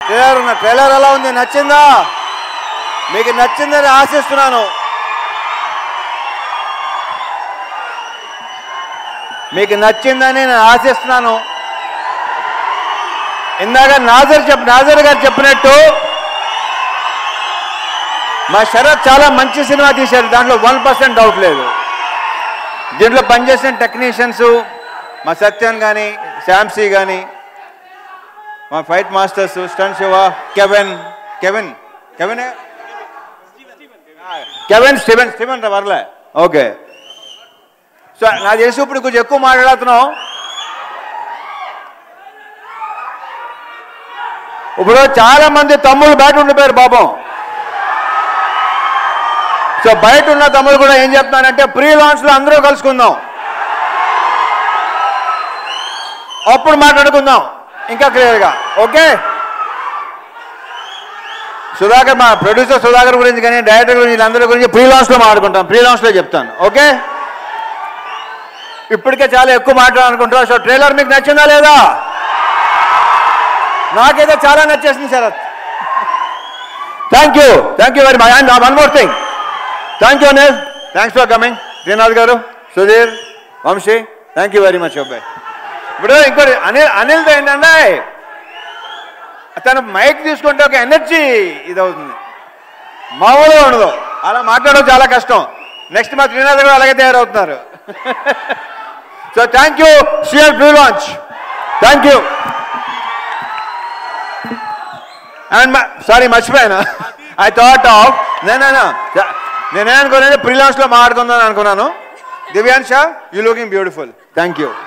trailer ఉన్న trailer ఎలా ఉంది నచ్చిందా మీకు నచ్చిందని ఆశిస్తున్నాను మీకు నచ్చిందని నేను ఆశిస్తున్నాను ఇందాక నాజర్ చెప్ నాజర్ గారు చెప్పినట్టు మా శరత్ చాలా మంచి సినిమా తీశారు దాంట్లో వన్ పర్సెంట్ డౌట్ లేదు దీంట్లో పనిచేసిన టెక్నీషియన్స్ మా సత్యన్ కానీ శాంసీ కానీ మా fight masters Stun Siva Kevin Kevin Kevin Kevin Steven Steven రా వర్లే ఓకే సో నాకు తెలిసి ఇప్పుడు కొంచెం ఎక్కువ మాట్లాడుతున్నాం ఇప్పుడు చాలా మంది తమ్ముళ్ళు బయట ఉండిపోయారు పాపం సో బయట ఉన్న తమ్ముడు కూడా ఏం చెప్తున్నానంటే ప్రీ లాంచ్లో అందరూ కలుసుకుందాం అప్పుడు మాట్లాడుకుందాం ఇంకా క్లియర్గా ఓకే సుధాకర్ మా ప్రొడ్యూసర్ సుధాకర్ గురించి కానీ డైరెక్టర్ గురించి వీళ్ళందరి గురించి ప్రీ లాంచ్లో మాట్లాడుకుంటాం ప్రీ లాంచ్లో చెప్తాను ఓకే ఇప్పటికే చాలా ఎక్కువ మాట్లాడాలనుకుంటున్నా సో ట్రైలర్ మీకు నచ్చిందా లేదా నాకైతే చాలా నచ్చేసింది Sarath thank you thank you very much and one more thing thank you Anil thanks for coming Srinath garu Sudheer Vamsi thank you very much అబ్బాయి ఇప్పుడు ఇంకోటి అనిల్ అనిల్తో ఏంటంటే తను మైక్ తీసుకుంటే ఒక ఎనర్జీ ఇది అవుతుంది మామూలుగా ఉండదు అలా మాట్లాడడం చాలా కష్టం నెక్స్ట్ మా శ్రీనాథ్ గారు అలాగే తయారవుతున్నారు సో థ్యాంక్ యూ షియర్ pre launch thank you and sorry మర్చిపోయాను ఐ థాట్ ఆఫ్ నేనైనా నేనే అనుకున్నాను ప్రీ లాంచ్లో మాట్లాడుకుందాం అనుకున్నాను Divyansha you looking beautiful thank you